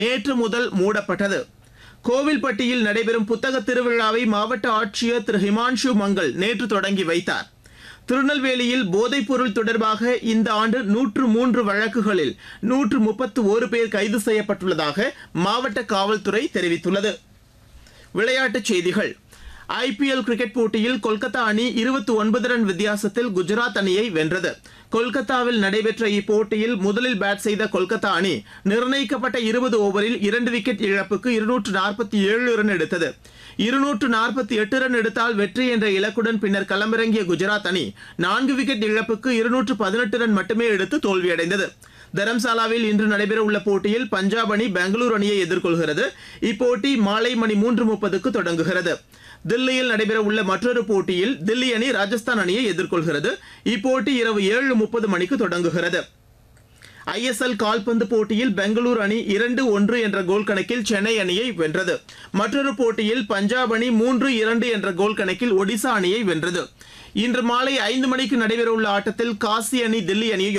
நேற்று முதல் மூடப்பட்டது கோவில்பட்டியில் நடைபெறும் புத்தக திருவிழாவை மாவட்ட ஆட்சியர் திரு ஹிமான்ஷு மங்கள் நேற்று தொடங்கி வைத்தார் திருநெல்வேலியில் போதைப்பொருள் தொடர்பாக இந்த ஆண்டு நூற்று மூன்று வழக்குகளில் நூற்று முப்பத்து ஒரு பேர் கைது செய்யப்பட்டுள்ளதாக மாவட்ட காவல்துறை தெரிவித்துள்ளது விளையாட்டுச் செய்திகள் ஐபிஎல் கிரிக்கெட் போட்டியில் கொல்கத்தா அணி இருபத்தி ஒன்பது ரன் வித்தியாசத்தில் குஜராத் அணியை வென்றது கொல்கத்தாவில் நடைபெற்ற இப்போட்டியில் முதலில் பேட் செய்த கொல்கத்தா அணி நிர்ணயிக்கப்பட்ட இருபது ஓவரில் இரண்டு விக்கெட் இழப்புக்கு இருநூற்று நாற்பத்தி ஏழு ரன் எடுத்தது இருநூற்று நாற்பத்தி எட்டு ரன் எடுத்தால் வெற்றி என்ற இலக்குடன் பின்னர் களமிறங்கிய குஜராத் அணி நான்கு விக்கெட் இழப்புக்கு இருநூற்று பதினெட்டு ரன் மட்டுமே எடுத்து தோல்வியடைந்தது தரம்சாலாவில் இன்று நடைபெறவுள்ள போட்டியில் பஞ்சாப் அணி பெங்களூரு அணியை எதிர்கொள்கிறது இப்போட்டி மாலை மணி மூன்று முப்பதுக்கு தொடங்குகிறது தில்லியில் நடைபெறவுள்ள மற்றொரு போட்டியில் தில்லி அணி ராஜஸ்தான் அணியை எதிர்கொள்கிறது இப்போட்டி இரவு ஏழு முப்பது மணிக்கு தொடங்குகிறது ஐஎஸ்எல் கால்பந்து போட்டியில் பெங்களூரு அணி இரண்டு ஒன்று என்ற கோல் கணக்கில் சென்னை அணியை வென்றது மற்றொரு போட்டியில் பஞ்சாப் அணி மூன்று இரண்டு என்ற கோல் கணக்கில் ஒடிசா அணியை வென்றது இன்று மாலை ஐந்து மணிக்கு நடைபெறவுள்ள ஆட்டத்தில் காசி அணி தில்லி அணியை